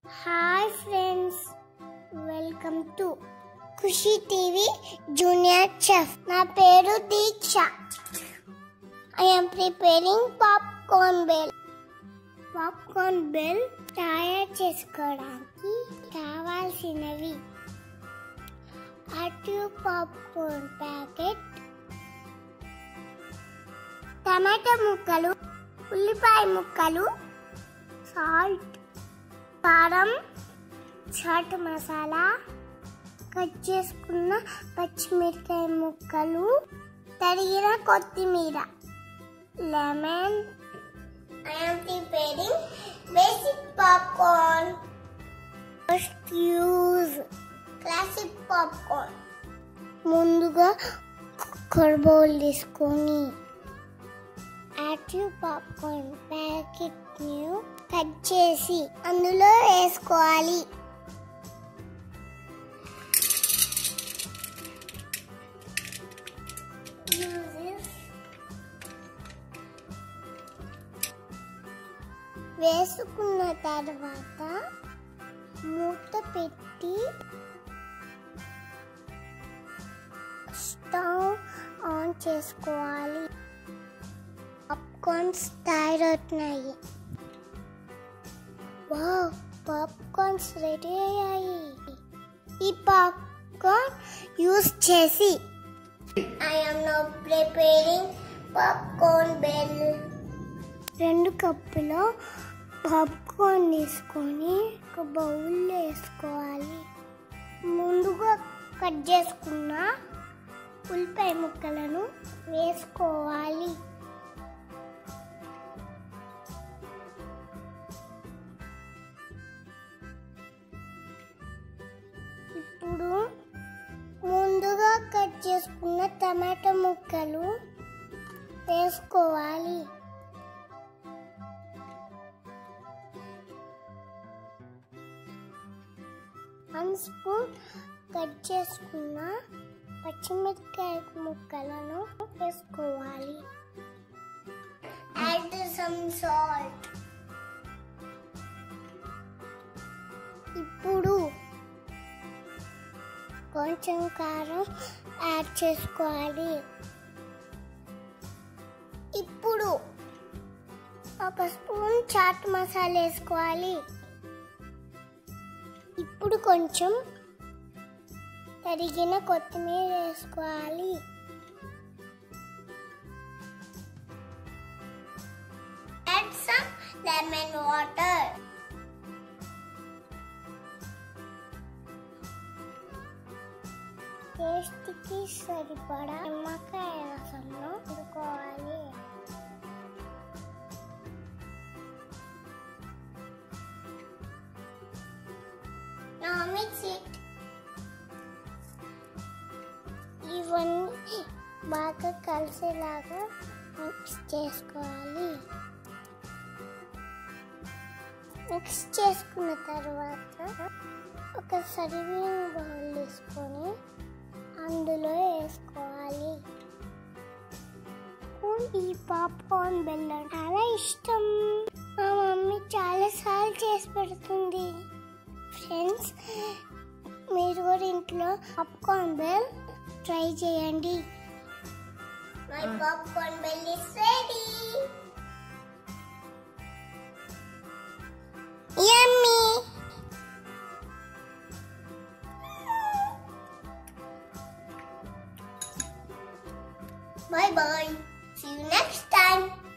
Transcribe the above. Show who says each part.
Speaker 1: Hi friends welcome to Khushi TV junior chef నా పేరు Deeksha I'm preparing popcorn bhel popcorn bhel తయారు చేసుకోవడానికి కావాల్సినవి అటు పాప్కార్న్ ప్యాకెట్ టమాటా ముక్కలు ఉల్లిపాయ ముక్కలు సాల్ట్ కారం చాట్ మసాలా కట్ చేసుకున్న పచ్చిమిరకాయ ముక్కలు తరిగిన కొత్తిమీర lemon I'm preparing basic popcorn first use classic popcorn ముందుగా కుక్కర్ బౌల్ తీసుకొని యాక్టివ్ పాప్కార్న్ ప్యాకెట్ ని కట్ చేసి అందులో వేసుకోవాలి వేసుకున్న తర్వాత మూత పెట్టి స్టవ్ ఆన్ చేసుకోవాలి పాప్కార్న్స్ తయారవుతున్నాయి వావ్ పాప్కార్న్స్ రెడీ అయ్యాయి ఈ పాప్కార్న్ యూస్ చేసి I'm now preparing popcorn bhel రెండు కప్పులో పాప్కార్న్ తీసుకొని ఒక బౌల్లో వేసుకోవాలి ముందుగా కట్ చేసుకున్న ఉల్లిపాయ ముక్కలను వేసుకోవాలి ఇప్పుడు ముందుగా కట్ చేసుకున్న టమాటా ముక్కలు వేసుకోవాలి వన్ స్పూన్ కట్ చేసుకున్న పచ్చిమిరపకాయ ముక్కలను వేసుకోవాలి యాడ్ సమ్ సాల్ట్ ఇప్పుడు కొంచెం కారం యాడ్ చేసుకోవాలి ఇప్పుడు ఒక స్పూన్ చాట్ మసాలా వేసుకోవాలి ఇప్పుడు కొంచెం తరిగిన కొత్తిమీర వేసుకోవాలి యాడ్ సమ్ లెమన్ వాటర్ టేస్ట్కి సరిపడా నిమ్మకాయ రసంలో ఉడుకోవాలి Now mix it. ఇవన్నీ బాగా కలిసేలాగా మిక్స్ చేసుకోవాలి మిక్స్ చేసుకున్న తర్వాత ఒక సర్వింగ్ బౌల్ తీసుకొని అందులో వేసుకోవాలి ఈ పాప్కార్న్ బెల్లం చాలా ఇష్టం మా మమ్మీ చాలా సార్లు చేసి పెడుతుంది ఫ్రెండ్స్ మీరు కూడా ఇంట్లో పాప్కార్న్ బెల్ ట్రై చేయండి my popcorn bhel is ready yummy Bye bye. See you next time.